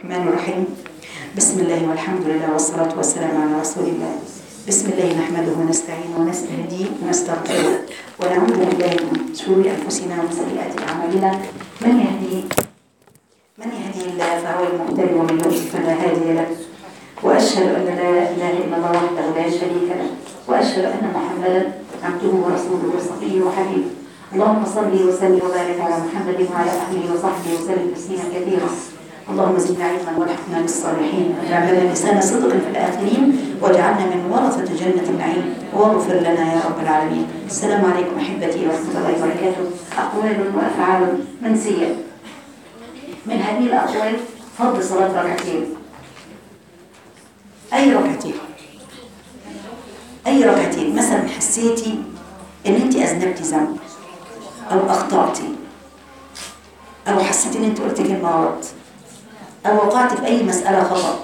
الرحمن الرحيم بسم الله والحمد لله والصلاة والسلام على رسول الله بسم الله نحمده ونستعينه ونستهديه ونستغفره ونعوذ بالله من شرور أنفسنا ومن سيئات أعمالنا من يهديه من يهدي الله فهو المهتدي ومن يضلل فلا هادي له وأشهد أن لا إله إلا الله وحده لا شريك له وأشهد أن محمدا عبده ورسوله وصفيه وحبيبه اللهم صل وسلم وبارك على محمد وعلى آله وصحبه وسلم تسليما كثيرا اللهم زدنا علما والحقنا بالصالحين واجعلنا لسان صدق في الآخرين واجعلنا من ورثة جنة النعيم واغفر لنا يا رب العالمين السلام عليكم أحبتي ورحمة الله وبركاته أقوال وأفعال منسية من هذه الأقوال فضل صلاة ركعتين أي ركعتين أي ركعتين مثلا حسيتي إن أنت أذنبتي ذنب أو أخطأتي أو حسيتي إن أنت قلتي كلمة غلط أو وقعت في أي مسألة خطأ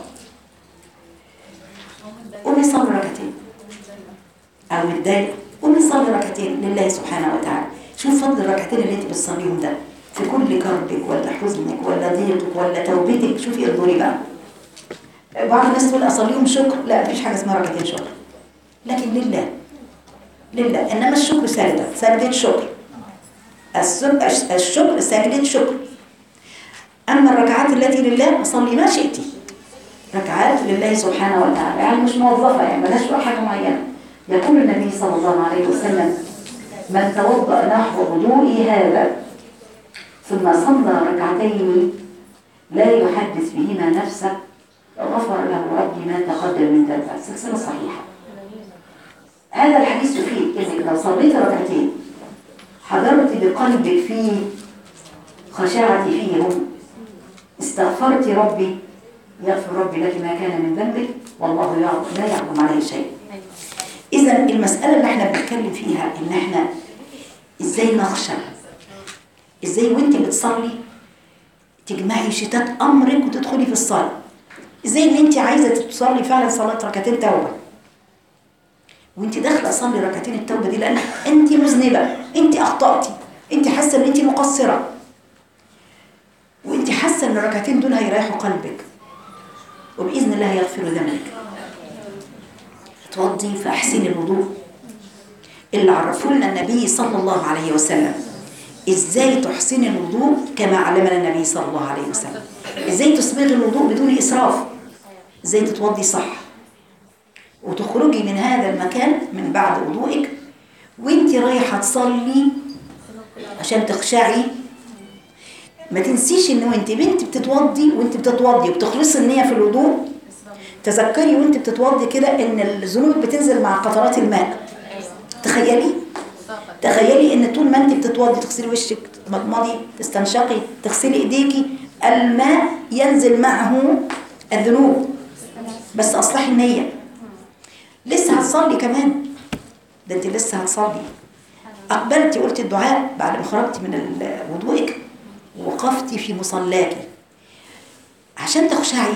قومي صلي ركعتين أو متضايقة قومي صلي ركعتين لله سبحانه وتعالى شوف فضل الركعتين اللي أنت بتصليهم ده في كل كربك ولا حزنك ولا ضيقك ولا توبتك شوفي انظري بقى بعض الناس تقول أصليهم شكر لا مفيش حاجة اسمها ركعتين شكر لكن لله لله إنما الشكر سجدة سجدة شكر السك- الشكر سجدة شكر أما الركعات التي لله فصلي ما شئت ركعات لله سبحانه وتعالى يعني مش موظفة يعني ملاش بقى حاجة معينة يقول النبي صلى الله عليه وسلم من توضأ نحو وضوئي هذا ثم صلى ركعتين لا يحدث بهما نفسه غفر له ربي ما تقدم من ذنبه سلسلة صحيحة هذا الحديث يفيد انك لو صليت ركعتين حضرت بقلبك فيه خشعت فيهم استغفرت ربي يغفر ربي لك ما كان من ذنبك والله يعلم لا يعلم عليه شيء اذا المسألة اللي احنا بنتكلم فيها ان احنا ازاي نخشى ازاي وانت بتصلي تجمعي شتات امرك وتدخلي في الصلاة ازاي ان انت عايزة تصلي فعلا صلاة ركعتين توبة وانت داخله اصلي ركعتين التوبه دي لان انت مذنبه انت اخطاتي انت حاسه ان انت مقصره وانت حاسه ان الركعتين دول هيريحوا قلبك وباذن الله يغفر ذنبك توضي فاحسني الوضوء اللي عرفوا لنا النبي صلى الله عليه وسلم ازاي تحسني الوضوء كما علمنا النبي صلى الله عليه وسلم ازاي تصبغي الوضوء بدون اسراف ازاي تتوضي صح وتخرجي من هذا المكان من بعد وضوئك وانت رايحه تصلي عشان تخشعي ما تنسيش ان وانت بنت بتتوضي وانت بتتوضي وبتخلصي النيه في الوضوء تذكري وانت بتتوضي كده ان الذنوب بتنزل مع قطرات الماء تخيلي تخيلي ان طول ما انت بتتوضي تغسلي وشك تمضمضي تستنشقي تغسلي ايديكي الماء ينزل معه الذنوب بس اصلحي النيه لسه هتصلي كمان ده انت لسه هتصلي اقبلتي قلت الدعاء بعد ما خرجتي من ال- وضوئك ووقفتي في مصلاكي عشان تخشعي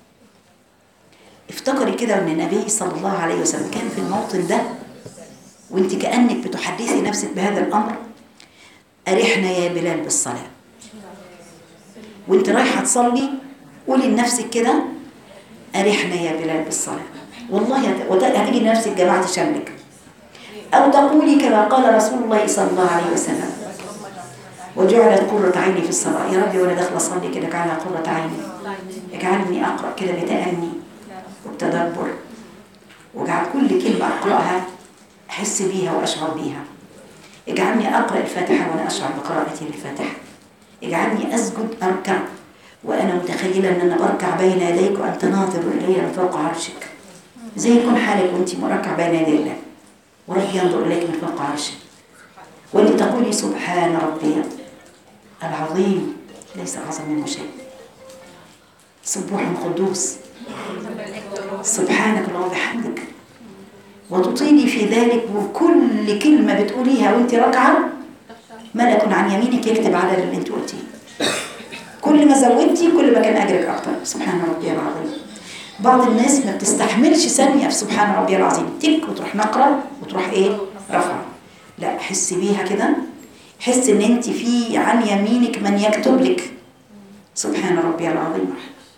افتكري كده ان النبي صلى الله عليه وسلم كان في الموطن ده وانت كانك بتحدثي نفسك بهذا الامر ارحنا يا بلال بالصلاه وانت رايحه تصلي قولي لنفسك كده ارحنا يا بلال بالصلاه والله هت- وت- هتيجي لنفسك جماعة شملك أو تقولي كما قال رسول الله صلى الله عليه وسلم وجعلت قرة عيني في الصلاة يا ربي وأنا داخلة أصلي كده اجعلها قرة عيني اجعلني أقرأ كده بتأني وبتدبر واجعل كل كلمة أقرأها أحس بيها وأشعر بيها اجعلني أقرأ الفاتحة وأنا أشعر بقراءتي للفاتحة اجعلني أسجد أركع وأنا متخيلة أن أنا بركع بين يديك وأنت ناظر إلي من فوق عرشك زي يكون حالك وأنت مركع بين يدي الله وربي ينظر إليك من فوق عرشه وأنت تقولي سبحان ربي العظيم ليس أعظم منه شيء سبوح قدوس سبحانك اللهم وبحمدك وتطيلي في ذلك وكل كلمة بتقوليها وانت راكعة ملك عن يمينك يكتب على اللي انت قلتيه كل ما زودتي كل ما كان أجرك أكتر سبحان ربي العظيم بعض الناس ما بتستحملش ثانية في سبحان ربي العظيم تك وتروح نقرة وتروح ايه رفع لا حسي بيها كده حس ان انت في عن يمينك من يكتب لك سبحان ربي العظيم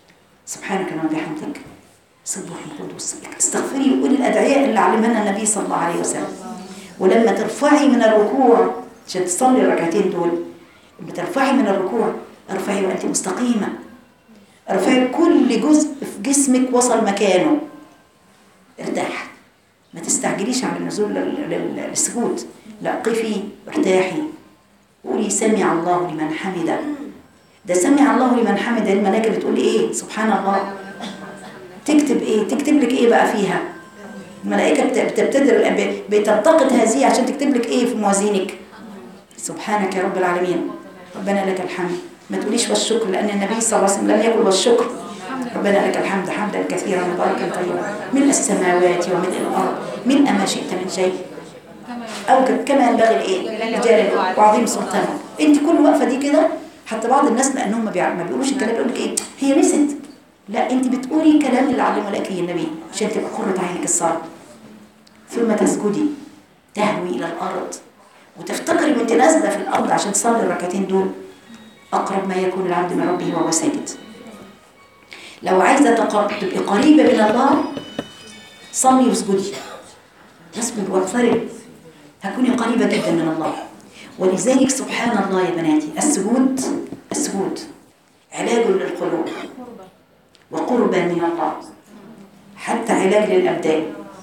سبحانك اللهم وبحمدك سبح القدوس استغفري وقولي الادعيه اللي علمنا النبي صلى الله عليه وسلم ولما ترفعي من الركوع عشان تصلي الركعتين دول لما ترفعي من الركوع ارفعي وانت مستقيمه ارفعي كل جزء في جسمك وصل مكانه ارتاح ما تستعجليش على النزول لل- لل- للسجود لا قفي ارتاحي قولي سمع الله لمن حمده ده سمع الله لمن حمده الملائكه بتقول ايه سبحان الله تكتب ايه تكتب لك ايه بقى فيها الملائكه بت- بتبتدر ب- بتلتقط هذه عشان تكتب لك ايه في موازينك سبحانك يا رب العالمين ربنا لك الحمد ما تقوليش والشكر لان النبي صلى الله عليه وسلم لم يقل والشكر ربنا لك الحمد حمدا كثيرا مباركا طيبا ملء السماوات وملء الارض ملء ما شئت من شيء او ك- كما ينبغي لايه رجال وعظيم سلطانه انت كل وقفه دي كده حتى بعض الناس لانهم ما بيع- ما بيقولوش الكلام يقول لك ايه هي نسيت لا انت بتقولي كلام اللي علمه لك النبي عشان تبقى قرة عينك الصلاه ثم تسجدي تهوي الى الارض وتفتكري وانت نازله في الارض عشان تصلي الركعتين دول اقرب ما يكون العبد من ربه وهو ساجد لو عايزه تقر- تبقي قريبه من الله صلي واسجدي اسجد واقترب هتكوني قريبه جدا من الله ولذلك سبحان الله يا بناتي السجود السجود علاج للقلوب وقربا من الله حتى علاج للابدان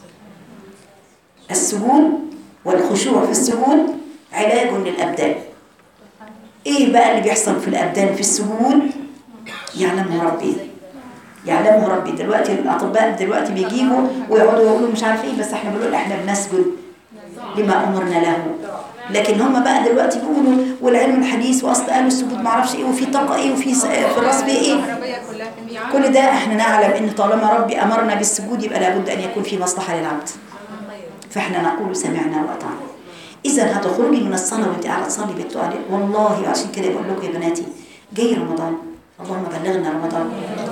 السجود والخشوع في السجود علاج للابدان ايه بقى اللي بيحصل في الابدان في السجود يعلمه ربي يعلمه ربي دلوقتي الاطباء دلوقتي بيجيبوا ويقعدوا يقولوا مش عارف ايه بس احنا بنقول احنا بنسجد لما امرنا له لكن هم بقى دلوقتي بيقولوا والعلم الحديث واصل قالوا السجود ما اعرفش ايه وفي طاقه ايه وفي س- في الراس بيه ايه العربية كلها جميعا كل ده احنا نعلم ان طالما ربي امرنا بالسجود يبقى لابد ان يكون في مصلحه للعبد فاحنا نقول سمعنا واطعنا اذا هتخرجي من الصلاه وانت قاعده تصلي بالتوالي والله عشان كده بقول لكم يا بناتي جاي رمضان اللهم بلغنا رمضان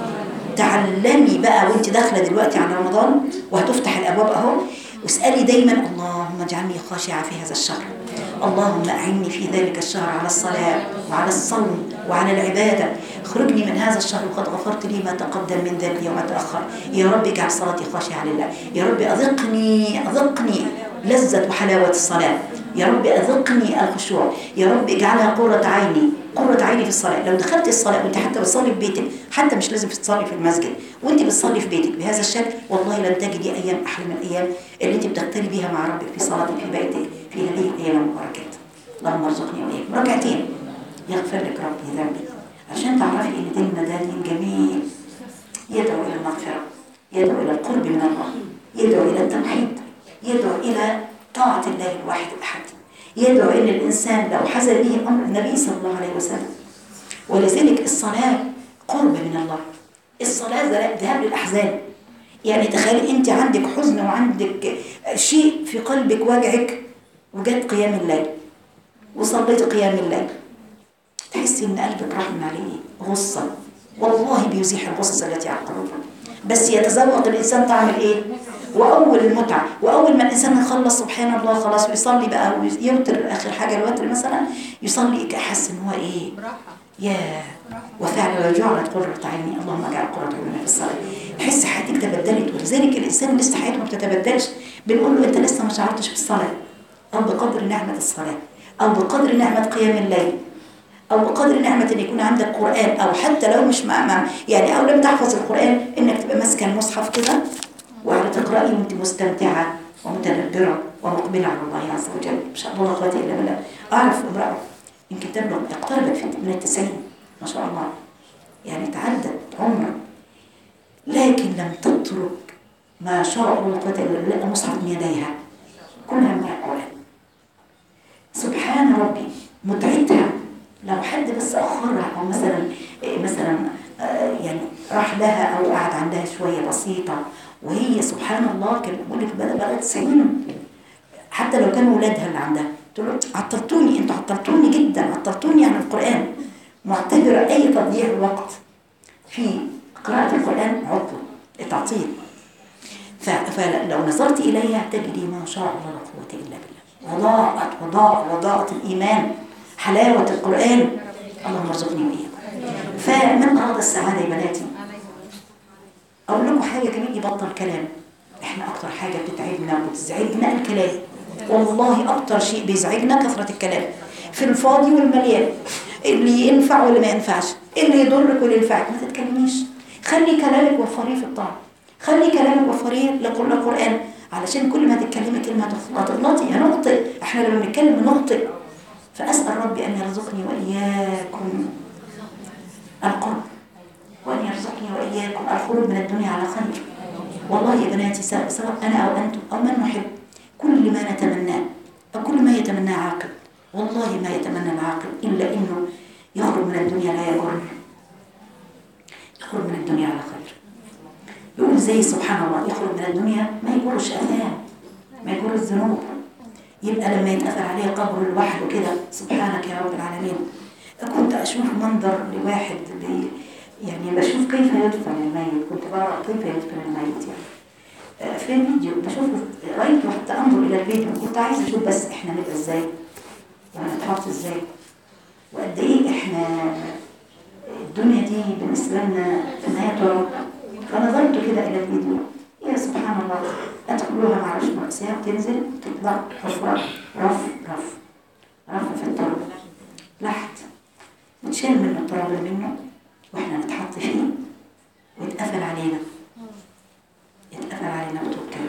تعلمي بقى وانت داخله دلوقتي على رمضان وهتفتح الابواب اهو واسالي دايما اللهم اجعلني خاشعه في هذا الشهر اللهم اعني في ذلك الشهر على الصلاه وعلى الصوم وعلى العباده اخرجني من هذا الشهر وقد غفرت لي ما تقدم من ذنبي وما تاخر يا رب اجعل صلاتي خاشعه لله يا رب اذقني اذقني لذه وحلاوه الصلاه يا رب اذقني الخشوع يا رب اجعلها قرة عيني قرة عيني في الصلاة لو دخلت الصلاة وانت حتى بتصلي في بيتك حتى مش لازم تصلي في المسجد وانت بتصلي في بيتك بهذا الشكل والله لن تجدي ايام احلى من الايام اللي انت بتغتني بيها مع ربك في صلاتك في بيتك في هذه الايام المباركات اللهم ارزقني واياكم ركعتين يغفر لك ربي ذنبي عشان تعرفي ان ديننا ده دين جميل يدعو الى المغفرة يدعو الى القرب من الله يدعو الى التوحيد يدعو الى طاعة الله الواحد الاحد يدعو ان الانسان لو حزن به امر النبي صلى الله عليه وسلم ولذلك الصلاة قرب من الله الصلاة ذ- ذهاب للأحزان يعني تخيلي أنت عندك حزن وعندك شيء في قلبك واجعك وجت قيام الليل وصليت قيام الليل تحسي ان قلبك راح من عليه غصة والله بيزيح الغصة التي على القلوب بس يتذوق الإنسان طعم الإيه؟ وأول المتعة وأول ما الإنسان يخلص سبحان الله خلاص ويصلي بقى ويوتر آخر حاجة الوتر مثلا يصلي أحس إن هو إيه؟ براحة يا وفعلا وجعلت قرة عيني اللهم اجعل قرة عيني في الصلاة تحس حياتك تبدلت ولذلك الإنسان لسه حياته ما بتتبدلش بنقول له أنت لسه ما شعرتش بالصلاة أو بقدر نعمة الصلاة أو بقدر نعمة قيام الليل أو بقدر نعمة إن يكون عندك قرآن أو حتى لو مش مع مع يعني أو لم تحفظ القرآن إنك تبقى ماسكة المصحف كده وعلى تقرأي وأنت مستمتعة ومتدبرة ومقبلة على الله عز وجل إن شاء الله لا قوة إلا بالله أعرف امرأة يمكن تبلغ اقتربت في من التسعين ما شاء الله يعني تعدت عمرا لكن لم تترك ما شاء الله لا قوة إلا بالله مصحف من يديها كلها من القرآن سبحان ربي متعتها لو حد بس أخرها أو مثلا إيه مثلا آه، يعني راح لها أو قعد عندها شوية بسيطة وهي سبحان الله كان بيقول لك بقى بقى 90 حتى لو كانوا ولادها اللي عندها تقول له عطلتوني انتوا عطلتوني جدا عطلتوني عن القرآن معتبرة أي تضييع وقت في قراءة القرآن عطل تعطيل ف- فلو نظرت إليها تجدي ما شاء الله لا قوة إلا بالله وضاءت وضاء وضاءت الإيمان حلاوة القرآن اللهم ارزقني وإياكم فمن أراد السعادة يا بناتي اقول لكم حاجه كمان يبطل كلام احنا اكتر حاجه بتتعبنا وبتزعجنا الكلام والله اكتر شيء بيزعجنا كثره الكلام في الفاضي والمليان اللي ينفع واللي ما ينفعش اللي يضرك واللي ينفعك ما تتكلميش خلي كلامك وفريه في الطاعه خلي كلامك وفريه لقول القران علشان كل ما تتكلمي كلمه هتغلطي هنخطئ احنا لما بنتكلم بنخطئ فاسال ربي ان يرزقني واياكم القرب وأن يرزقني وإياكم الخروج من الدنيا على خير والله يا بناتي سواء سواء أنا أو أنتم أو من نحب كل ما نتمناه أو كل ما يتمناه عاقل والله ما يتمنى العاقل إلا إنه يخرج من الدنيا لا يجر يخرج من الدنيا على خير يقول زي سبحان الله يخرج من الدنيا ما يجرش أثام ما يجر الذنوب يبقى لما يتقفل عليه قبر لوحده كده سبحانك يا رب العالمين كنت أشوف منظر لواحد بي يعني بشوف كيف يدفن الميت كنت بقرا كيف يدفن الميت يعني آه، في الفيديو بشوف رايت حتى انظر الى الفيديو كنت عايزه اشوف بس احنا نبقى ازاي وهنتحط ازاي وقد ايه احنا الدنيا دي بالنسبه لنا في النهايه تراب فنظرت كده الى الفيديو يا سبحان الله ادخلوها معلش مأساة وتنزل تطلع حفرة رف رف رف في التراب لحد نتشال منه التراب اللي منه واحنا نتحط فيه ويتقفل علينا يتقفل علينا وتوكل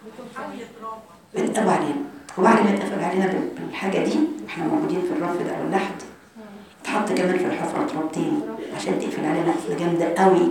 ويتقفل علينا وبعد ما يتقفل علينا بال- بالحاجة دي احنا موجودين في الرف ده او اللحد تحط كمان في الحفرة تراب تاني عشان تقفل علينا قفلة جامدة قوي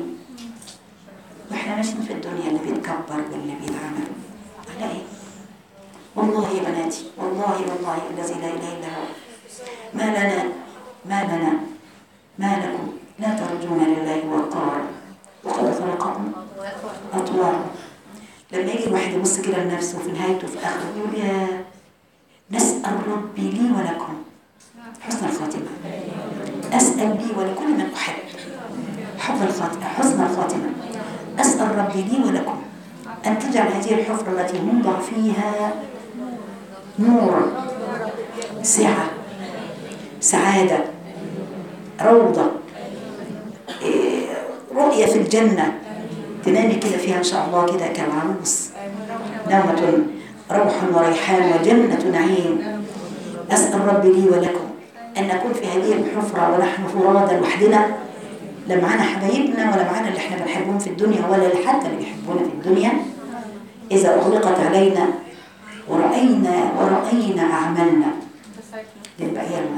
واحنا ماشيين في الدنيا اللي بيتكبر واللي بيتعمل على ايه؟ والله يا بناتي والله والله الذي لا اله الا هو ما لنا ما لنا ما لكم لا ترجون لله وقارا وقد خلقكم أطوارا لما يجي الواحد يبص كده لنفسه في نهايته في آخره يقول يا نسأل ربي لي ولكم حسن الخاتمة أسأل لي ولكل من أحب حب الخاتمة حسن الخاتمة أسأل ربي لي ولكم أن تجعل هذه الحفرة التي نوضع فيها نورا سعة سعادة روضة إيه، رؤية في الجنة تنامي كده فيها إن شاء الله كده كالعروس نومة روح وريحان وجنة نعيم أسأل ربي لي ولكم أن نكون في هذه الحفرة ونحن فرادى لوحدنا لا معانا حبايبنا ولا معانا اللي احنا بنحبهم في الدنيا ولا اللي حتى اللي بيحبونا في الدنيا إذا أغلقت علينا ورأينا ورأينا أعمالنا يبقى يرمى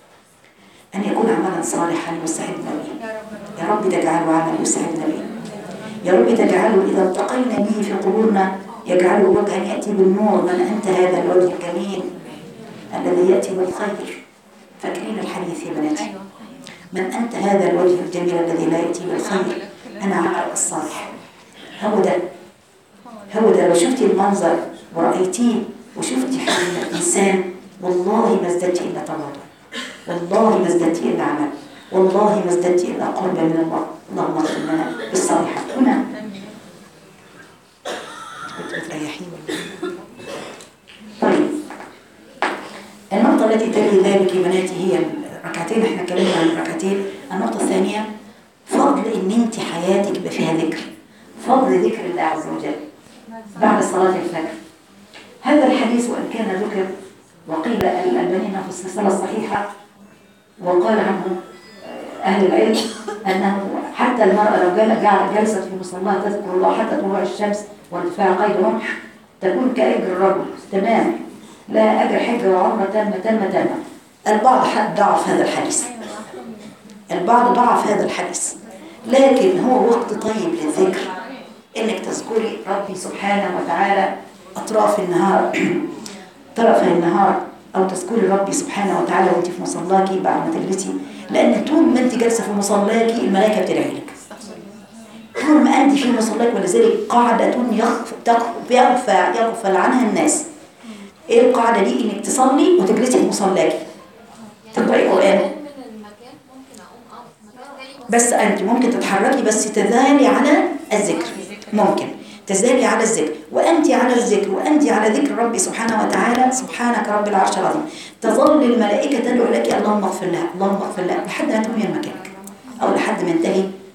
أن يكون عملا صالحا يسعدنا به يا رب تجعله عمل يسعدنا به يا رب تجعله إذا التقينا به في قبورنا يجعله وجها يأتي بالنور من أنت هذا الوجه الجميل الذي يأتي بالخير فاكرين الحديث يا بناتي من أنت هذا الوجه الجميل الذي لا يأتي بالخير أنا عمل الصالح هو ده هو ده لو شفتي المنظر ورأيتيه وشفتي حال الإنسان والله ما ازددت إلا تواضع والله ما ازددت إلا عمل والله ما ازددت إلا قربا من الله اللهم اغفر لنا بالصالحات هنا كنت بتريحين طيب النقطة التي تلي ذلك يا بناتي هي الركعتين احنا اتكلمنا عن الركعتين النقطة الثانية فضل ان انت حياتك يبقى فيها ذكر فضل ذكر الله عز وجل بعد صلاة الفجر هذا الحديث وإن كان ذكر وقيل الألباني أنه في السلسلة الصحيحة وقال عنه أهل العلم أنه حتى المرأة لو جل- جل- جلست في مصلاها تذكر الله حتى طلوع الشمس وارتفاع قيد رمح تكون كأجر الرجل تمام لا أجر حجة وعمرة تامة تامة تامة البعض حد ضعف هذا الحديث البعض ضعف هذا الحديث لكن هو وقت طيب للذكر انك تذكري ربي سبحانه وتعالى اطراف النهار طرف النهار او تذكري ربي سبحانه وتعالى وانت في مصلاكي بعد ما تجلسي لان طول ما انت جالسه في مصلاكي الملائكه بتدعي لك طول ما انت في مصلاك ولذلك قاعده يخف تخ- يغفى يغفل عنها الناس ايه القاعده دي انك تصلي وتجلسي في مصلاكي تقراي قران من المكان ممكن اقوم اقف في مكان تاني بس انت ممكن تتحركي بس تذهلي على الذكر ممكن تذهلي على الذكر وانت على الذكر وانت على ذكر ربي سبحانه وتعالى سبحانك رب العرش العظيم تظل الملائكه تدعو لك اللهم اغفر لها اللهم اغفر لها لحد ما تقومي من مكانك او لحد ما ينتهي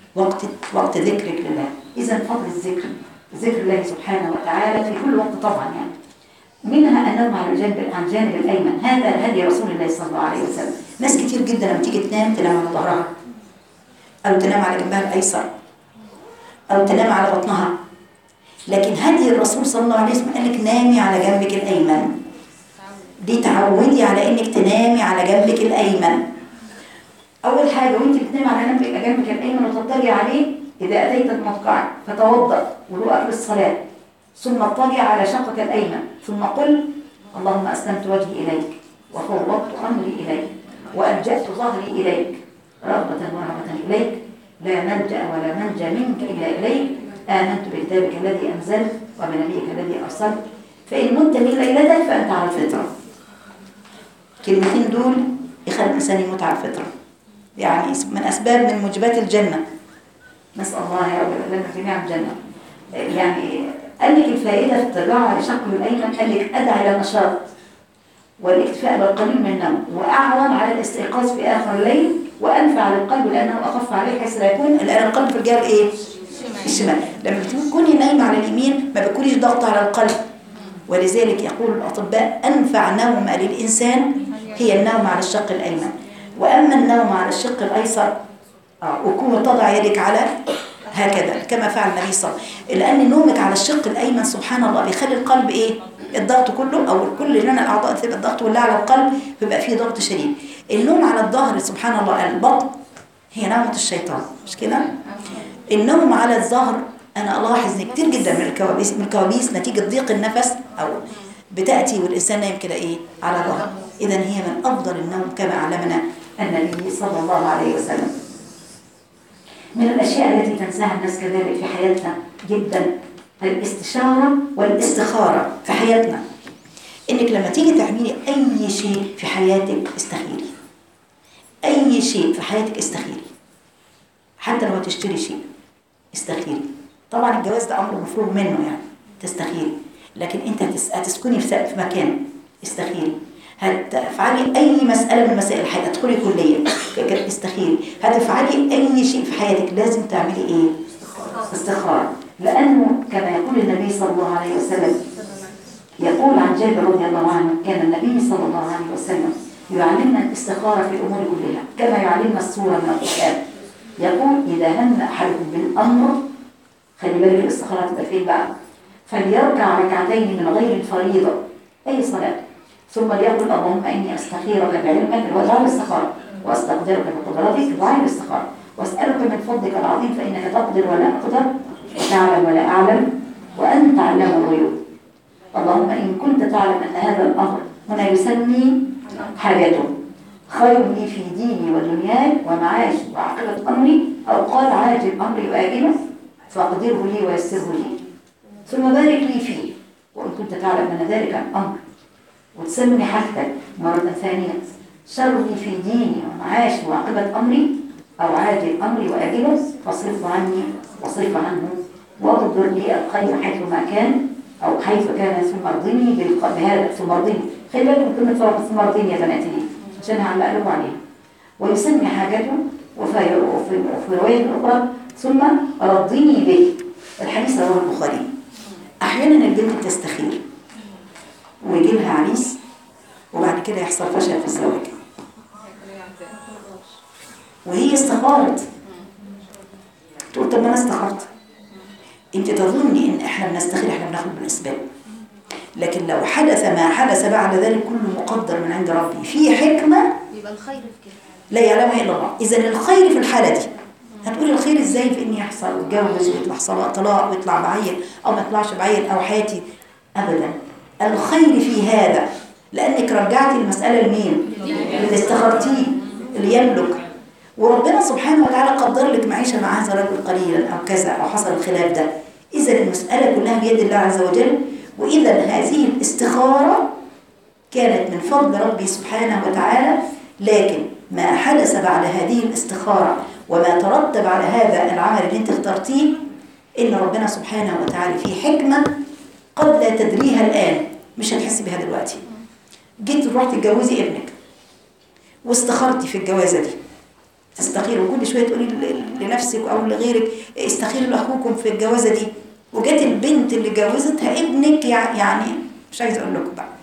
وقت وقت ذكرك لله إذا فضل الذكر ذكر الله سبحانه وتعالى في كل وقت طبعا يعني منها النوم على الجانب عن الجانب الايمن هذا هدي رسول الله صلى الله عليه وسلم ناس كتير جدا لما تيجي تنام تنام على ظهرها او تنام على جنبها الايسر او تنام على بطنها لكن هدي الرسول صلى الله عليه وسلم قال لك نامي على جنبك الايمن دي تعودي على انك تنامي على جنبك الايمن اول حاجه وانت بتنامي على جنبك جنبك الايمن وتضطجي عليه اذا اتيت المضجع فتوضا وضوءك للصلاه ثم اضطجع على شقك الايمن ثم قل اللهم اسلمت وجهي اليك وفوضت امري اليك والجات ظهري اليك رغبه ورهبه اليك لا ملجا ولا منجا منك الا اليك امنت بكتابك الذي انزلت وبنبيك الذي ارسلت فان مت من ليلتك فانت على الفطره الكلمتين دول يخلي الانسان يموت على الفطره يعني من اسباب من موجبات الجنه نسال الله يا رب لنا جميعا الجنه يعني قال لك الفائده في الترجع على شقه الايمن قال لك ادعى الى النشاط والاكتفاء بالقليل من النوم واعون على الاستيقاظ في اخر الليل وانفع على القلب لانه اخف عليه حيث لا يكون لان القلب في الجهه ايه؟ الشمال لما بتكوني نايمه على اليمين ما بيكونيش ضغط على القلب ولذلك يقول الاطباء انفع نوم للانسان هي النوم على الشق الايمن واما النوم على الشق الايسر اه وكون تضع يدك على هكذا كما فعل النبي صلى الله عليه وسلم لان نومك على الشق الايمن سبحان الله بيخلي القلب ايه الضغط كله او كل لنا الاعضاء تبقى الضغط كلها على القلب بيبقى فيه ضغط شديد النوم على الظهر سبحان الله البطن هي نومه الشيطان مش كده النوم على الظهر انا الاحظ ان كتير جدا من الكوابيس من الكوابيس نتيجه ضيق النفس او بتاتي والانسان نايم كده ايه على ظهر اذا هي من افضل النوم كما علمنا النبي صلى الله عليه وسلم من الأشياء التي تنساها الناس كذلك في حياتنا جدا الاستشارة والاستخارة في حياتنا إنك لما تيجي تعملي أي شيء في حياتك استخيري أي شيء في حياتك استخيري حتى لو هتشتري شيء استخيري طبعا الجواز ده أمر مفروغ منه يعني تستخيري لكن أنت هتس- هتسكني في في مكان استخيري هتفعلي اي مساله من مسائل الحياه تدخلي كليه ك- استخيري هتفعلي اي شيء في حياتك لازم تعملي ايه استخاره لانه كما يقول النبي صلى الله عليه وسلم يقول عن جابر رضي الله عنه كان النبي صلى الله عليه وسلم يعلمنا الاستخاره في الامور كلها كما يعلمنا السوره من القران يقول اذا هم احدكم بالامر خلي بالك الاستخاره تبقى فين بقى فليركع ركعتين من غير الفريضه اي صلاه ثم ليقل اللهم اني استخيرك بعلمك وجعل الاستخاره واستقدرك بقدرتك وعين الاستخاره واسالك من فضلك العظيم فانك تقدر ولا اقدر وتعلم ولا اعلم وانت علام الغيوب اللهم ان كنت تعلم ان هذا الامر هنا يسمي حاجته خير لي في ديني ودنياي ومعاشي وعاقبه امري او قال عاجل امري واجله فاقدره لي ويسره لي ثم بارك لي فيه وان كنت تعلم ان ذلك الامر وتسمي حاجتك مرة ثانية شر لي في ديني ومعاشي وعاقبة أمري أو عاجل أمري وآجله فاصرفه عني واصرف عنه واقدر لي الخير حيث ما كان أو حيث كان ثم ارضني بالق- بهذا ثم ارضني خلي بالكم من كلمة فرق ثم ارضني يا بناتي دي عشان هعلق لكم عليها ويسمي حاجته وفي وفي وفي رواية أخرى ثم رضني به الحديث رواه البخاري أحيانا البنت تستخير ويجي لها عريس وبعد كده يحصل فشل في الزواج وهي استخارت تقول طب ما انا استخرت انت تظني ان احنا بنستخير احنا بناخد بالاسباب لكن لو حدث ما حدث بعد ذلك كله مقدر من عند ربي في حكمه يبقى الخير في كده لا يعلمها الا الله اذا الخير في الحاله دي هتقولي الخير ازاي في ان يحصل ويتجوز ويطلع صلاة طلاق ويطلع بعيل او ما يطلعش بعيل او حياتي ابدا الخير في هذا لانك رجعتي المساله لمين اللي استخرتيه اللي يملك وربنا سبحانه وتعالى قدر لك معيشه مع هذا الرجل قليلا او كذا او حصل الخلاف ده اذا المساله كلها بيد الله عز وجل واذا هذه الاستخاره كانت من فضل ربي سبحانه وتعالى لكن ما حدث بعد هذه الاستخارة وما ترتب على هذا العمل اللي انت اخترتيه ان ربنا سبحانه وتعالى في حكمة قد لا تدريها الآن مش هتحسي بها دلوقتي جيت تروح تتجوزي ابنك واستخرتي في الجوازة دي تستخير وكل شويه تقولي ل- لنفسك او لغيرك استخيروا لاخوكم في الجوازه دي وجت البنت اللي جوزتها ابنك يع- يعني مش عايزه اقول لكم بقى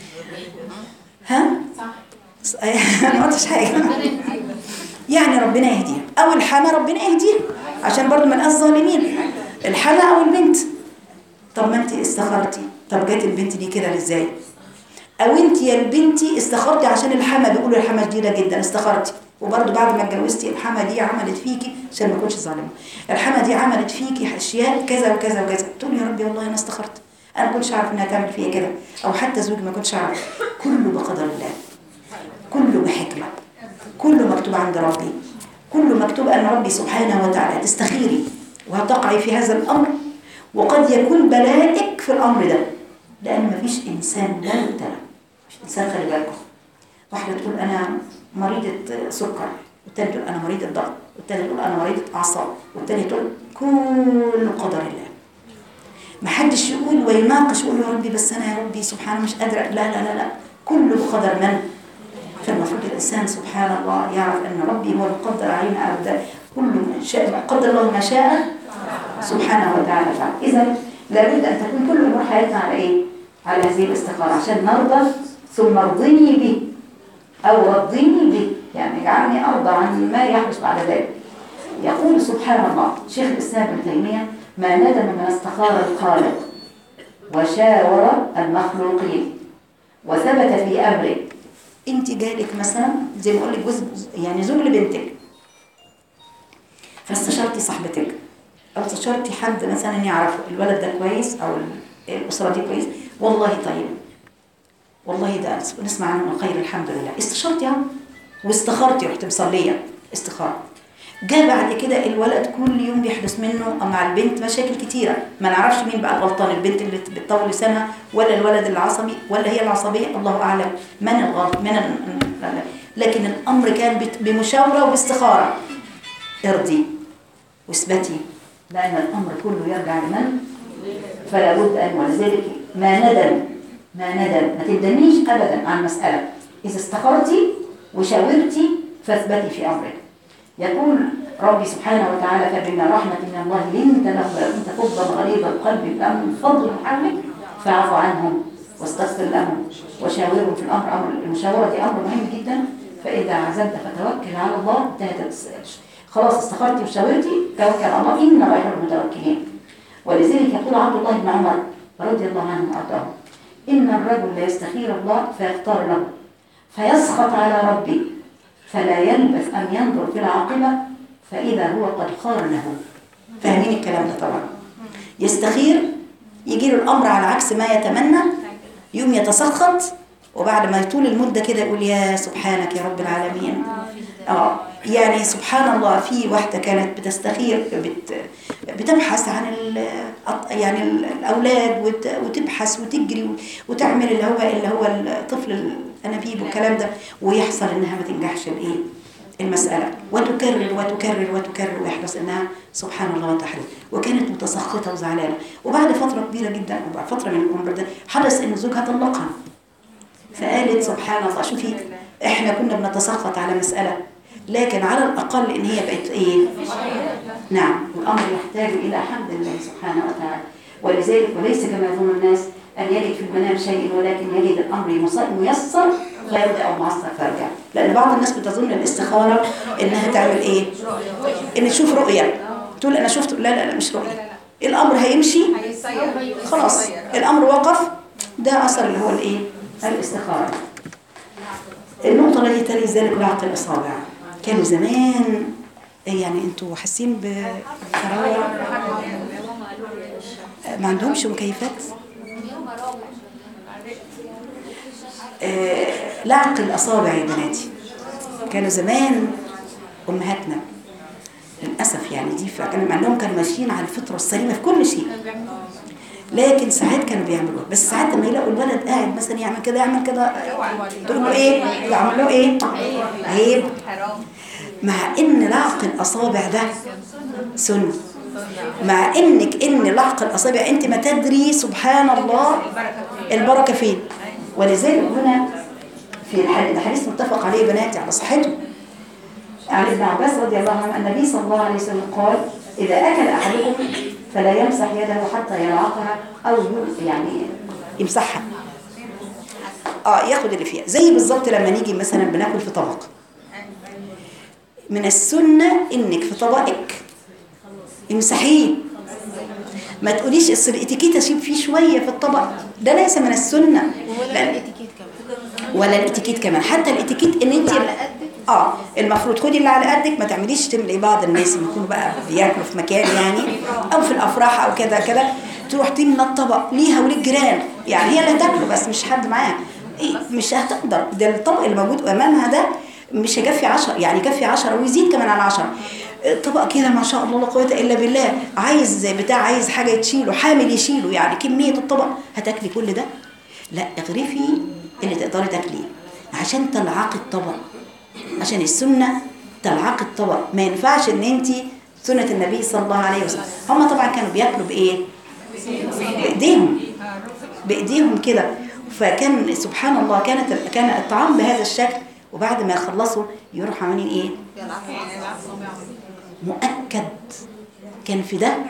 ها صح انا ما قلتش حاجه يعني ربنا يهديها او الحما ربنا يهديها عشان برضو ما نبقاش ظالمين الحما او البنت طب ما انت استخرتي طب جت البنت دي كده ازاي او انت يا البنتي استخرتي عشان الحما بيقولوا الحما شديده جدا استخرتي وبرضو بعد ما اتجوزتي الحما دي عملت فيكي عشان ما اكونش ظالمه الحما دي عملت فيكي اشياء كذا وكذا وكذا تقول يا ربي والله انا استخرت انا ما كنتش اعرف انها تعمل فيا كده او حتى زوجي ما كنتش اعرف كله بقدر الله كله بحكمه كله مكتوب عند ربي كله مكتوب أن ربي سبحانه وتعالى تستخيري وهتقعي في هذا الأمر وقد يكون بلائك في الأمر ده لأن مفيش إنسان لا يبتلى مش إنسان خلي بالكم واحدة تقول أنا مريضة سكر والتانية تقول أنا مريضة ضغط والتانية تقول أنا مريضة أعصاب والتانية تقول كل قدر الله ما حدش يقول ويناقش يقول يا ربي بس أنا يا ربي سبحانه مش قادرة لا لا لا لا كله بقدر من فالمفروض الإنسان سبحان الله يعرف أن ربي هو المقدر علينا أبدا كل ما شاء قدر الله ما شاء سبحانه وتعالى فعل إذا لابد أن تكون كل أمور حياتنا على إيه؟ على هذه الاستخارة عشان نرضى ثم ارضيني به أو رضيني به يعني اجعلني أرضى عن ما يحدث بعد ذلك يقول سبحان الله شيخ الإسلام ابن تيمية ما ندم من استخار الخالق وشاور المخلوقين وثبت في أمره انت جالك مثلا زي ما اقول لك جوز يعني زوج لبنتك فاستشرتي صاحبتك او استشرتي حد مثلا يعرفه الولد ده كويس او ال- الاسره دي كويس والله طيب والله ده نسمع عنه الخير الحمد لله استشرتي اهو واستخرتي رحت مصليه استخاره جاء بعد كده الولد كل يوم بيحدث منه مع البنت مشاكل كتيرة ما نعرفش مين بقى الغلطان البنت اللي بتطول لسانها ولا الولد العصبي ولا هي العصبية الله أعلم من الغلط من ال... لكن الأمر كان بت- بمشاورة وباستخارة ارضي واثبتي لأن الأمر كله يرجع لمن فلا بد أن ولذلك ما ندم ما ندم ما تندميش أبدا عن مسألة إذا استخرتي وشاورتي فاثبتي في أمرك يقول ربي سبحانه وتعالى فبما رحمة من الله لنت لهم ولو كنت فظا غليظ القلب فمن فضل حولك فاعف عنهم واستغفر لهم وشاورهم في الأمر أمر المشاورة دي أمر مهم جدا فإذا عزمت فتوكل على الله انتهت خلاص استخرتي وشاورتي توكل على الله إن الله يحب المتوكلين ولذلك يقول عبد الله بن عمر رضي الله عنه وأرضاه إن الرجل لا يستخير الله فيختار له فيسخط على ربي فلا يلبث أن ينظر في العاقبة فإذا هو قد خارنه فاهمين الكلام ده طبعا يستخير يجي له الأمر على عكس ما يتمنى يوم يتسخط وبعد ما يطول المدة كده يقول يا سبحانك يا رب العالمين اه يعني سبحان الله في واحدة كانت بتستخير بت بتبحث عن ال يعني ال- الأولاد وت- وتبحث وتجري وتعمل اللي هو اللي هو الطفل الأنابيب والكلام ده ويحصل إنها ما تنجحش الإيه المسألة وتكرر وتكرر وتكرر ويحدث إنها سبحان الله وتحدث وكانت متسخطة وزعلانة وبعد فترة كبيرة جدا وبعد فترة من العمر ده حدث إن زوجها طلقها فقالت سبحان الله شوفي احنا كنا بنتسخط على مسألة لكن على الأقل إن هي بقت إيه نعم والأمر يحتاج إلى حمد الله سبحانه وتعالى ولذلك وليس كما يظن الناس أن يجد في المنام شيء ولكن يجد الأمر مص- ميسر فيبدأ أو معسر فيرجع لأن بعض الناس بتظن الاستخارة إنها تعمل إيه إن تشوف رؤية تقول أنا شفت لا لا لا مش رؤية الأمر هيمشي خلاص الأمر وقف ده أثر اللي هو الإيه الاستخارة النقطة التي تلي ذلك لعق الإصابع كانوا زمان يعني انتوا حاسين بفراغ ما عندهمش مكيفات آه، لعق الأصابع يا بناتي كانوا زمان أمهاتنا للأسف يعني دي فكانوا مع أنهم كانوا ماشيين على الفطرة السليمة في كل شيء لكن ساعات كانوا بيعملوها بس ساعات لما يلاقوا الولد قاعد مثلا يعمل كده يعمل كده تقول له ايه يعمل له ايه عيب مع ان لعق الاصابع ده سنه مع انك ان لعق الاصابع انت ما تدري سبحان الله البركه فين ولذلك هنا في الحديث الحديث متفق عليه بناتي على صحته عن ابن عباس رضي الله عنه النبي صلى الله عليه وسلم قال إذا أكل أحدكم فلا يمسح يده حتى يلعقها أو ي- يعني يمسحها اه ياخد اللي فيها زي بالظبط لما نيجي مثلا بناكل في طبق من السنة انك في طبقك امسحيه ما تقوليش اصل الاتيكيت اشيب فيه شويه في الطبق ده ليس من السنه ولا لأن الاتيكيت كمان ولا الاتيكيت كمان حتى الاتيكيت ان انت على قدك اه المفروض خدي اللي على قدك ما تعمليش تملي بعض الناس اللي يكونوا بقى بياكلوا في مكان يعني او في الافراح او كذا كذا تروح تملى الطبق ليها وللجيران يعني هي اللي هتاكله بس مش حد معاها إيه مش هتقدر ده الطبق اللي موجود امامها ده مش هيكفي 10 يعني يكفي 10 ويزيد كمان على 10 طبق كده ما شاء الله لا قوه الا بالله عايز بتاع عايز حاجه تشيله حامل يشيله يعني كميه الطبق هتاكلي كل ده لا اغرفي اللي تقدري تاكليه عشان تلعقي الطبق عشان السنة تلعق الطبق ما ينفعش ان انت سنة النبي صلى الله عليه وسلم هم طبعا كانوا بياكلوا بايه بايديهم بايديهم كده فكان سبحان الله كانت كان الطعام بهذا الشكل وبعد ما يخلصوا يروحوا عاملين ايه مؤكد كان في ده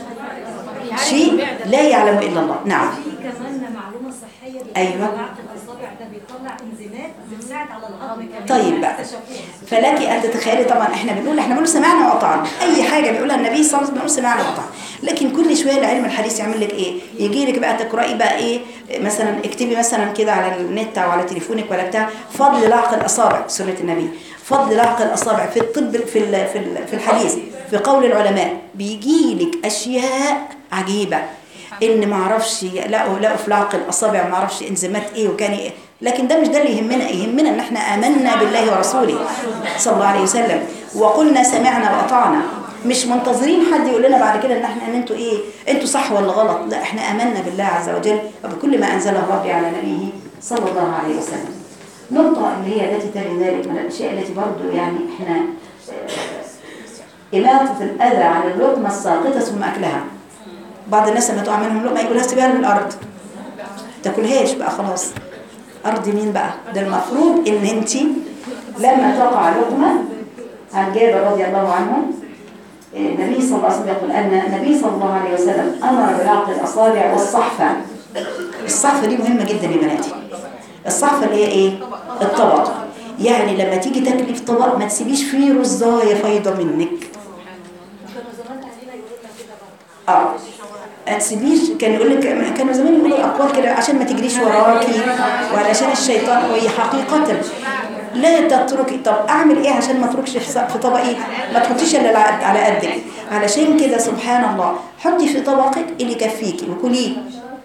شيء لا يعلمه الا الله نعم في كمان معلومه صحيه أيوة. طلعت الاصابع ده بيطلع انزيمات بتساعد على الهضم كمان طيب بقى. اكتشفوها. فلك ان تتخيلي طبعا احنا بنقول احنا بنقول سمعنا وأطعنا اي حاجه بيقولها النبي صلى الله عليه وسلم بنقول سمعنا وأطعنا لكن كل شويه العلم الحديث يعمل لك ايه يجي لك بقى تقراي بقى ايه مثلا اكتبي مثلا كده على النت او على تليفونك ولا بتاع فضل لعق الاصابع سنه النبي فضل لعق الاصابع في الطب في ال- في ال- في الحديث في قول العلماء بيجي لك اشياء عجيبه ان ما اعرفش لقوا لقوا في لعق الاصابع ما اعرفش انزيمات ايه وكان ايه لكن ده مش ده اللي يهمنا يهمنا ان احنا امنا بالله ورسوله صلى الله عليه وسلم وقلنا سمعنا واطعنا مش منتظرين حد يقول لنا بعد كده ان احنا ان انتوا ايه انتوا صح ولا غلط لا احنا امنا بالله عز وجل وبكل ما انزله ربي على نبيه صلى الله عليه وسلم نقطة اللي هي التي تلي ذلك من الأشياء التي برضو يعني احنا آه، إماطة الأذى عن اللقمة الساقطة ثم أكلها بعض الناس لما تقع منهم لقمة يقولها سيبها من الأرض تاكلهاش بقى خلاص أرض مين بقى ده المفروض إن أنت لما تقع لقمة عن جابر رضي الله عنه النبي صلى الله عليه وسلم يقول أن النبي صلى الله عليه وسلم أمر بلعق الأصابع والصحفة الصحفة دي مهمة جدا يا بناتي الصحفة اللي هي إيه؟ الطبق يعني لما تيجي تاكلي في طبق ما تسيبيش فيه رزاية فايضة منك كانوا زمان اهلنا يقولوا لنا كده برضه اه ما تسيبيش كان يقول لك كانوا زمان يقولوا اقوال كده عشان ما تجريش وراكي وعلشان الشيطان وهي حقيقة لا تتركي طب اعمل ايه عشان ما اتركش في في طبقي ما تحطيش الا على- على قدك علشان كده سبحان الله حطي في طبقك اللي يكفيكي وكليه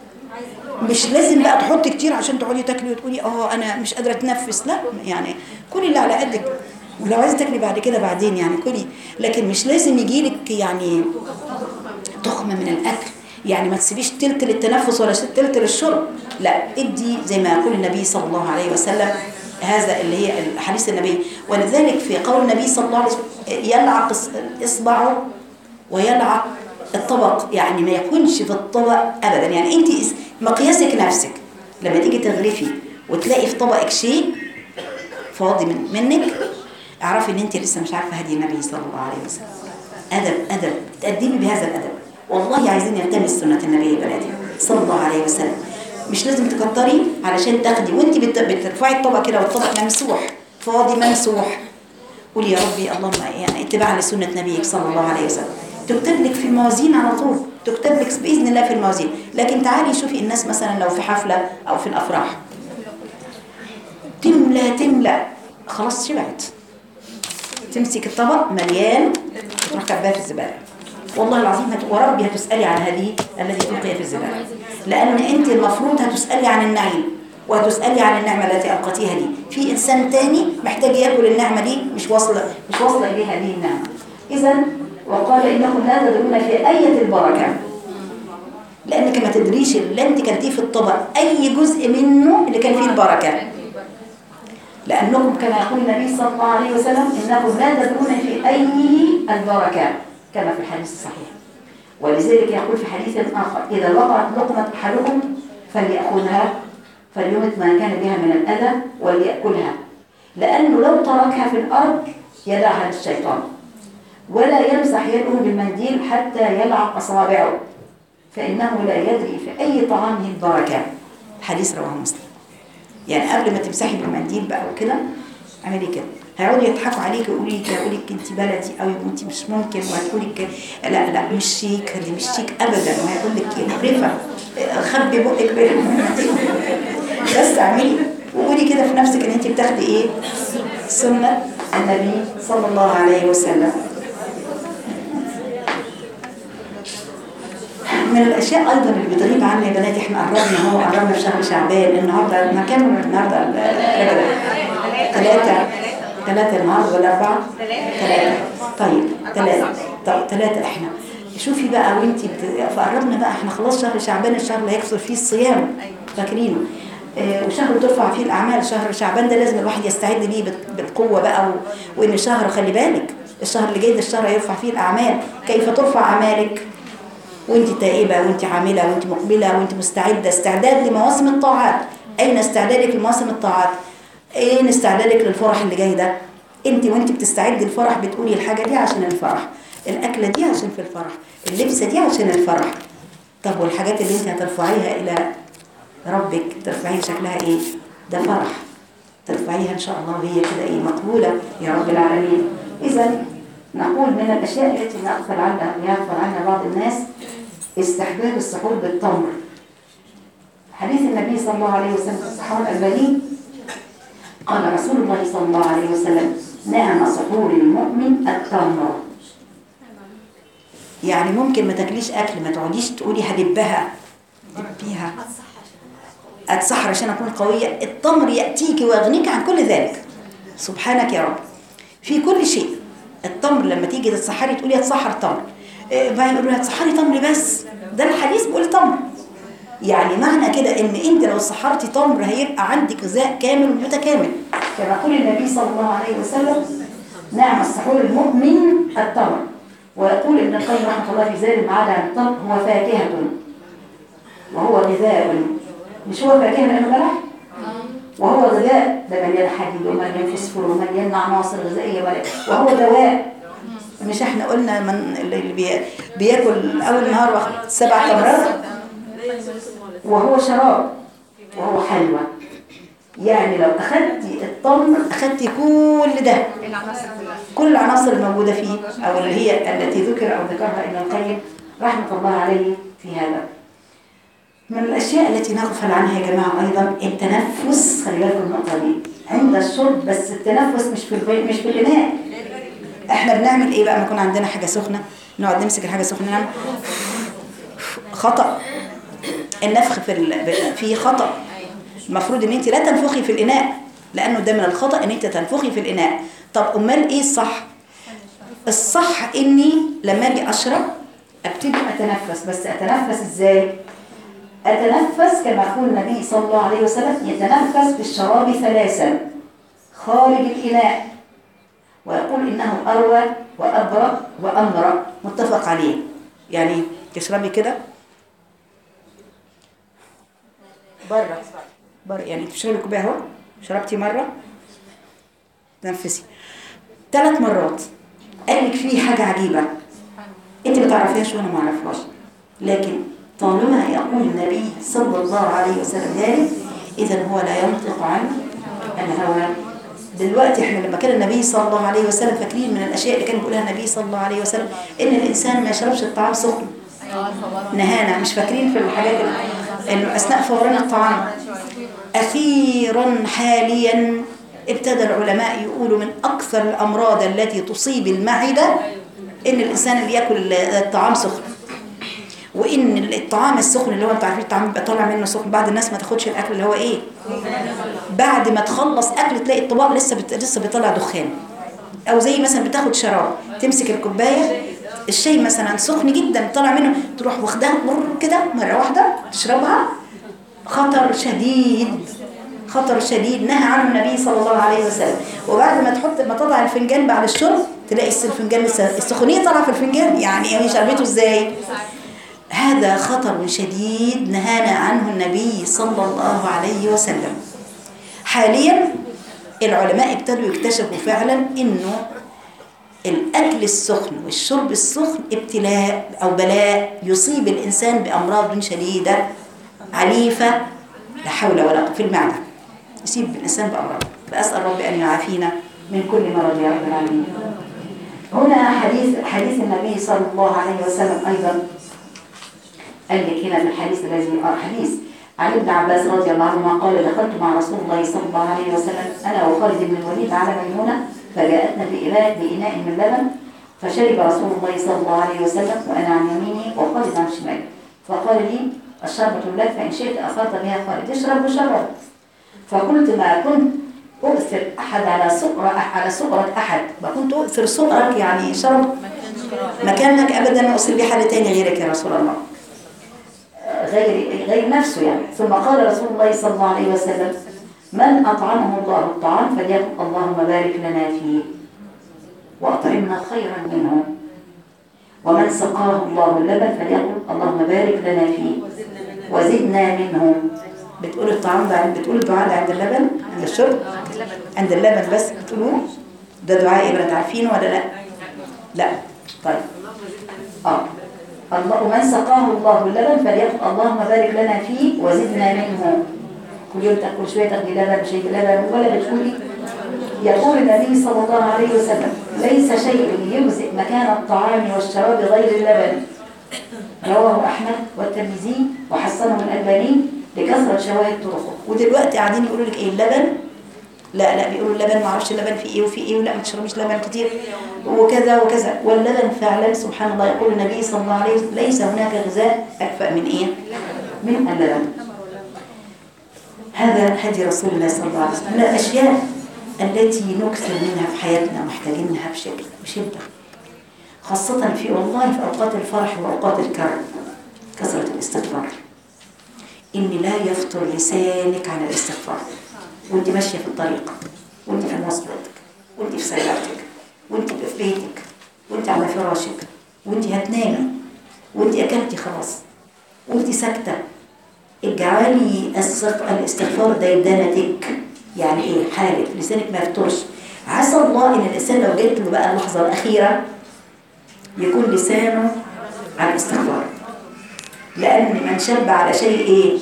مش لازم بقى تحطي كتير عشان تقعدي تاكلي وتقولي اه انا مش قادره اتنفس لا يعني كلي اللي على قدك ولو عايزه تاكلي بعد كده بعدين يعني كلي لكن مش لازم يجيلك يعني تخمة من الأكل يعني ما تسيبيش تلت للتنفس ولا تلت للشرب لا ادي زي ما يقول النبي صلى الله عليه وسلم هذا اللي هي حديث النبي ولذلك في قول النبي صلى الله عليه وسلم يلعق إص- إصبعه ويلعق الطبق يعني ما يكونش في الطبق أبدا يعني أنت اس- مقياسك نفسك لما تيجي تغرفي وتلاقي في طبقك شيء فاضي من منك اعرفي ان انت لسه مش عارفه هدي النبي صلى الله عليه وسلم ادب ادب تقدمي بهذا الادب والله عايزين نلتمس سنه النبي يا بناتي صلى الله عليه وسلم مش لازم تكتري علشان تاخدي وانت بت- بترفعي الطبق كده والطبق ممسوح فاضي ممسوح قولي يا ربي اللهم يعني اتباعا لسنه نبيك صلى الله عليه وسلم تكتب لك في الموازين على طول تكتب لك باذن الله في الموازين لكن تعالي شوفي الناس مثلا لو في حفله او في الافراح تملى تملى خلاص شبعت تمسك الطبق مليان وتروح كباه في الزباله والله العظيم هت... وربي هتسالي عن هذه التي تلقي في الزباله لان انت المفروض هتسالي عن النعيم وهتسالي عن النعمه التي القيتيها دي في انسان تاني محتاج ياكل النعمه دي مش واصله مش واصله اليه هذه النعمه اذا وقال انكم لا تدرون في ايه البركه لانك ما تدريش اللي انت كلتيه في الطبق اي جزء منه اللي كان فيه البركه لأنكم كما يقول النبي صلى الله عليه وسلم إنكم لا تدرون في أيه البركة كما في الحديث الصحيح ولذلك يقول في حديث آخر إذا وقعت لقمة أحدكم فليأخذها فليمت ما كان بها من الأذى وليأكلها لأنه لو تركها في الأرض يدعها للشيطان ولا يمسح يده بالمنديل حتى يلعق أصابعه فإنه لا يدري في أي طعامه البركة حديث رواه مسلم يعني قبل ما تمسحي بالمنديل بقى وكده اعملي كده هيقعدوا يضحكوا عليك ويقولوا لك يقولوا لك انت بلدي او انت مش ممكن وهتقولي لك لا لا مش شيك دي مش شيك ابدا وهيقول لك مقرفه خبي بقك بالمنديل بس اعملي وقولي كده في نفسك ان انت بتاخدي ايه سنه النبي صلى الله عليه وسلم من الاشياء ايضا اللي بتغيب عنا يا بنات احنا قربنا هو قربنا في شهر شعبان النهارده ما كام النهارده ثلاثة ثلاثة النهارده ولا أربعة؟ ثلاثة طيب ثلاثة طيب ثلاثة احنا شوفي بقى وانتي بت... فقربنا بقى احنا خلاص شهر شعبان الشهر اللي هيكثر فيه الصيام فاكرينه آه، وشهر ترفع فيه الأعمال شهر شعبان ده لازم الواحد يستعد ليه بال- بالقوة بقى و... وإن الشهر خلي بالك الشهر اللي جاي ده الشهر هيرفع فيه الأعمال كيف ترفع أعمالك وانت تائبة وانت عاملة وانت مقبلة وانت مستعدة استعداد لمواسم الطاعات اين استعدادك لمواسم الطاعات اين استعدادك للفرح اللي جاي ده انت وانت بتستعدي الفرح بتقولي الحاجة دي عشان الفرح الاكلة دي عشان في الفرح اللبسة دي عشان الفرح طب والحاجات اللي انت هترفعيها الى ربك ترفعيها شكلها ايه ده فرح ترفعيها ان شاء الله وهي كده ايه مقبولة يا رب العالمين اذا نقول من الاشياء التي نغفل عنها يغفل عنها بعض الناس استحباب السحور بالتمر حديث النبي صلى الله عليه وسلم في الصحابة الألباني قال رسول الله صلى الله عليه وسلم نعم سحور المؤمن التمر يعني ممكن ما تاكليش اكل ما تقعديش تقولي هدبها دبيها اتسحر عشان اكون قويه التمر ياتيك ويغنيك عن كل ذلك سبحانك يا رب في كل شيء التمر لما تيجي تتسحري تقولي هتسحر تمر إيه، بعدين يقولوا هتسحري تمر بس ده الحديث بيقول تمر يعني معنى كده ان انت لو سحرتي تمر هيبقى عندك غذاء كامل متكامل كما يقول النبي صلى الله عليه وسلم نعم السحور المؤمن التمر ويقول ابن القيم رحمه الله في زاد المعاد عن التمر هو فاكهة وهو غذاء مش هو فاكهة لأنه بلح وهو غذاء ده مليان حديد ومليان فوسفور ومليان عناصر غذائية ومليان- وهو دواء مش احنا قلنا من اللي بي- بياكل اول النهار واخد سبع تمرات وهو شراب وهو حلوى يعني لو اخدتي التمر اخدتي كل ده كل العناصر الموجودة فيه او اللي هي التي ذكر او ذكرها ابن القيم رحمة الله عليه في هذا من الاشياء التي نغفل عنها يا جماعة ايضا التنفس خلي بالكم النقطة دي عند الشرب بس التنفس مش في البي... مش في الاناء احنا بنعمل ايه بقى ما يكون عندنا حاجة سخنة نقعد نمسك الحاجة السخنة نعمل خطأ النفخ في ال... في خطأ المفروض ان انت لا تنفخي في الاناء لانه ده من الخطأ ان انت تنفخي في الاناء طب امال ايه الصح الصح اني لما اجي اشرب ابتدي اتنفس بس اتنفس ازاي اتنفس كما يقول النبي صلى الله عليه وسلم يتنفس بالشراب ثلاثا خارج الاناء ويقول انه اروى وابرأ وامرأ متفق عليه يعني تشربي كده بره بره يعني تشربي كوبايه اهو شربتي مره تنفسي ثلاث مرات قال لك في حاجه عجيبه انت ما تعرفيهاش وانا ما اعرفهاش لكن طالما يقول النبي صلى الله عليه وسلم ذلك اذا هو لا ينطق عن الهوى دلوقتي احنا لما كان النبي صلى الله عليه وسلم فاكرين من الاشياء اللي كان بيقولها النبي صلى الله عليه وسلم ان الانسان ما يشربش الطعام سخن نهانا مش فاكرين في الحاجات اللي- انه اثناء فوران الطعام اخيرا حاليا ابتدى العلماء يقولوا من اكثر الامراض التي تصيب المعده ان الانسان اللي ياكل الطعام سخن وان الطعام السخن اللي هو انتوا عارفين الطعام بيبقى طالع منه سخن بعض الناس ما تاخدش الاكل اللي هو ايه بعد ما تخلص اكل تلاقي الطبق لسه بت... لسه بيطلع دخان او زي مثلا بتاخد شراب تمسك الكوبايه الشاي مثلا سخن جدا طالع منه تروح واخدها مر كده مره واحده تشربها خطر شديد خطر شديد نهى عنه النبي صلى الله عليه وسلم وبعد ما تحط ما تضع الفنجان بعد الشرب تلاقي الفنجان لسه السخونيه طالعه في الفنجان يعني هي شربته ازاي هذا خطر شديد نهانا عنه النبي صلى الله عليه وسلم حاليا العلماء ابتدوا يكتشفوا فعلا انه الأكل السخن والشرب السخن ابتلاء أو بلاء يصيب الإنسان بأمراض شديدة عنيفة لا حول ولا قوة في المعدة يصيب الإنسان بأمراض فأسأل ربي أن يعافينا من كل مرض يا رب العالمين هنا حديث حديث النبي صلى الله عليه وسلم أيضا قال لك هنا في الحديث الذي آه حديث عن ابن عباس رضي الله عنهما قال دخلت مع رسول الله صلى الله عليه وسلم أنا وخالد بن الوليد على ميمونة فجاءتنا بإناء بإناء من لبن فشرب رسول الله صلى الله عليه وسلم وأنا عن يميني وخالد عن شمالي فقال لي الشربة لك فإن شئت أخذت بها خالد اشرب وشرب فقلت ما كنت أؤثر أحد على سكرة على سكرة أحد ما كنت أؤثر سكرك يعني شرب مكانك أبدا ما أؤثر بحد تاني غيرك يا رسول الله غير غير نفسه يعني ثم قال رسول الله صلى الله عليه وسلم من أطعمه الله الطعام فليقل اللهم بارك لنا فيه وأطعمنا خيرا منه ومن سقاه الله اللبن فليقل اللهم بارك لنا فيه وزدنا منه بتقول الطعام ده عند- بتقول الدعاء ده عند اللبن عند الشرب عند اللبن بس بتقولوه ده دعاء ايه بنات عارفينه ولا لا لا طيب اه الله ومن سقاه الله اللبن فليقل اللهم بارك لنا فيه وزدنا منه كل يوم تاكل شويه تاخدي لبن شيء لبن ولا بتقولي يقول النبي صلى الله عليه وسلم ليس شيء يجزئ مكان الطعام والشراب غير اللبن رواه احمد والترمذي وحسنه الالباني لكثره شواهد طرقه ودلوقتي قاعدين يقولوا لك ايه اللبن لا لا بيقولوا اللبن ما اعرفش اللبن فيه ايه وفيه ايه ولا ما تشربيش لبن كتير وكذا وكذا واللبن فعلا سبحان الله يقول النبي صلى الله عليه وسلم ليس هناك غذاء اكفأ من ايه من اللبن هذا هدي رسول الله صلى الله عليه وسلم من الاشياء التي نكثر منها في حياتنا محتاجينها بشكل بشده خاصة في والله في أوقات الفرح وأوقات الكرب كثرة الاستغفار إن لا يفطر لسانك عن الاستغفار وانت ماشية في الطريق وانت في مواصلاتك وانت في سيارتك وانت في بيتك وانت على فراشك وانت هتنامي وانت أكلتي خلاص وانت ساكتة اجعلي الصف- الاستغفار ديدنتك يعني ايه حالك لسانك ما يفطرش عسى الله ان الانسان لو جات له بقى اللحظه الاخيره يكون لسانه على الاستغفار لأن من شب على شيء إيه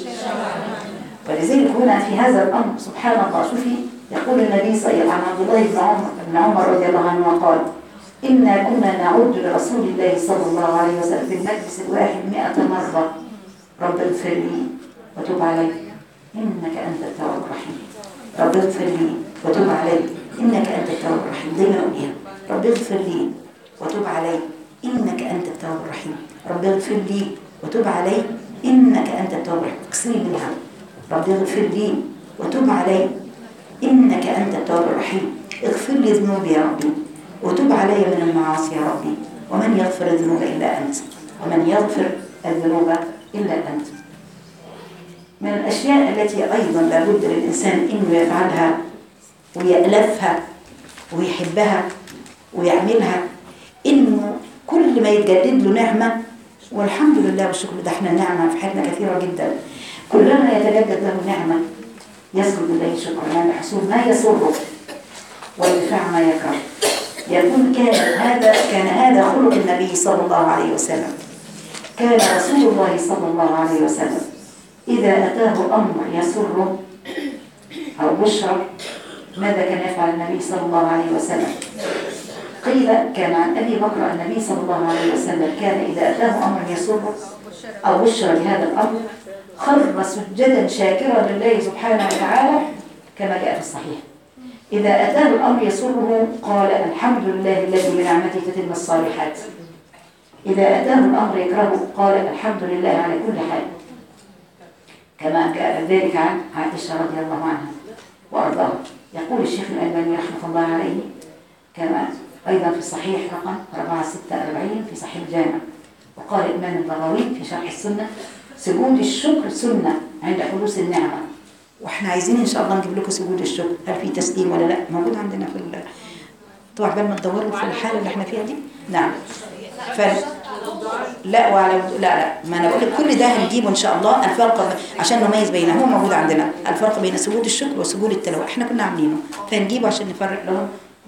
ولذلك هنا في هذا الأمر سبحان الله شوفي يقول النبي صلى الله عليه وسلم عن عبد الله بن عمر بن عمر رضي الله عنه قال إنا كنا نعود لرسول الله صلى الله عليه وسلم في المجلس الواحد مئة مرة رب اغفر لي وتب علي إنك أنت التواب الرحيم رب اغفر لي وتب علي إنك أنت التواب الرحيم دايما أقولها رب اغفر لي وتب علي إنك أنت التواب الرحيم رب اغفر لي وتب علي إنك أنت التواب الرحيم اكسري منها رب اغفر لي وتب علي إنك أنت التواب الرحيم اغفر لي ذنوبي يا ربي وتب علي من المعاصي يا ربي ومن يغفر الذنوب إلا أنت ومن يغفر الذنوب إلا أنت من الأشياء التي أيضا لابد للإنسان إنه يفعلها ويألفها ويحبها ويعملها إنه كل ما يتجدد له نعمة والحمد لله والشكر ده احنا نعمة في حياتنا كثيرة جدا كلما يتجدد له نعمة يسجد لله شكرا بحصول ما يسره ويدفع ما يكره يقول كان هذا كان هذا خلق النبي صلى الله عليه وسلم كان رسول الله صلى الله عليه وسلم إذا أتاه أمر يسره أو بشرى ماذا كان يفعل النبي صلى الله عليه وسلم قيل كان عن أبي بكر النبي صلى الله عليه وسلم كان إذا أتاه أمر يسره أو بشرى لهذا الأمر خر سجدا شاكرا لله سبحانه وتعالى كما جاء في الصحيح إذا أتاه الأمر يسره قال الحمد لله الذي بنعمته تتم الصالحات إذا أتاه الأمر يكرهه قال الحمد لله على كل حال كما جاء ذلك عن عائشة رضي الله عنها وأرضاها يقول الشيخ الألباني رحمه الله عليه كما أيضا في الصحيح رقم 446 في صحيح الجامع وقال الإمام البغوي في شرح السنة سجود الشكر سنة عند حدوث النعمة واحنا عايزين ان شاء الله نجيب لكم سجود الشكر هل في تسليم ولا لا موجود عندنا في ال... طبعا بال ما تدوروا في الحاله اللي احنا فيها دي نعم ف... لا وعلى لا لا ما انا بقول لك كل ده هنجيبه ان شاء الله الفرق عشان نميز بينه هو موجود عندنا الفرق بين سجود الشكر وسجود التلاوه احنا كنا عاملينه فنجيبه عشان نفرق لهم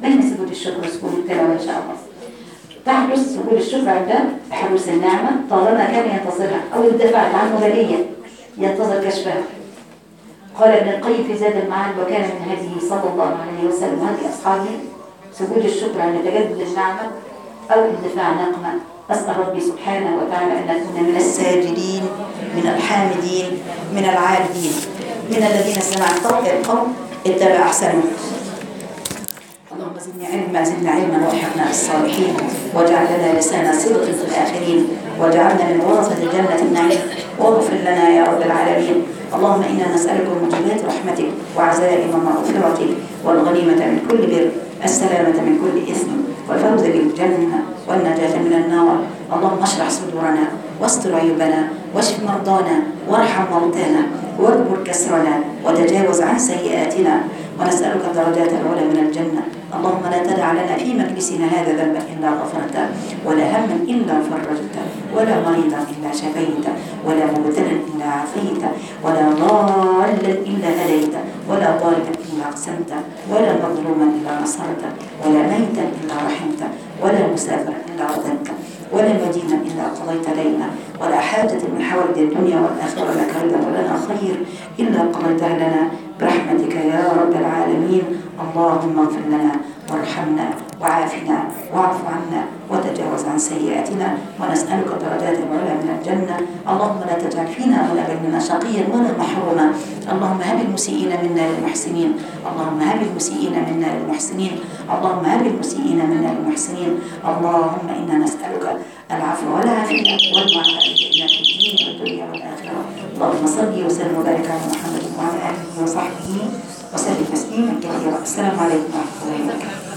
بين سجود الشكر وسجود التلاوة إن شاء الله تحدث سجود الشكر عند حدوث النعمة طالما كان ينتظرها أو اندفعت عنه بلية ينتظر كشفها قال ابن القيم في زاد المعاد وكان من هذه صلى الله عليه وسلم وهدي أصحابه سجود الشكر عند تجدد النعمة أو اندفاع نقمة أسأل ربي سبحانه وتعالى أن نكون من الساجدين من الحامدين من العابدين من الذين سمعت القول اتبع أحسنه اللهم زدنا علما زدنا علما والحقنا بالصالحين واجعل لنا لسان صدق في الآخرين واجعلنا من ورثة جنة النعيم واغفر لنا يا رب العالمين اللهم إنا نسألك موجبات رحمتك وعزائم مغفرتك والغنيمة من كل بر السلامة من كل إثم والفوز بالجنة والنجاة من النار اللهم اشرح صدورنا واستر عيوبنا واشف مرضانا وارحم موتانا واجبر كسرنا وتجاوز عن سيئاتنا ونسألك الدرجات العلى من الجنة اللهم لا تدع لنا في مجلسنا هذا ذنبا إلا غفرته ولا هما إلا فرجته ولا مريضا إلا شفيته ولا مبتلا إلا عافيته ولا ضالا إلا هديته ولا ظالما إلا أقسمته ولا مظلوما إلا نصرته ولا ميتا إلا رحمته ولا مسافرا إلا رددته ولا مدينا إلا قضيت لنا ولا حاجة من حوائج الدنيا والآخرة لك رضا ولنا خير إلا قضيتها لنا برحمتك يا رب العالمين اللهم اغفر لنا وارحمنا وعافنا واعف عنا وتجاوز عن سيئاتنا ونسألك درجات العلى من الجنة اللهم لا تجعل فينا ولا بيننا شقيا ولا محروما اللهم هب المسيئين منا للمحسنين اللهم هب المسيئين منا للمحسنين اللهم هب المسيئين منا للمحسنين اللهم إنا نسألك العفو والعافية والمعافاة إلا في الدين والدنيا والآخرة اللهم صل وسلم وبارك على محمد وعلى آله وصحبه وسلم تسليما كثيرا السلام عليكم ورحمة الله وبركاته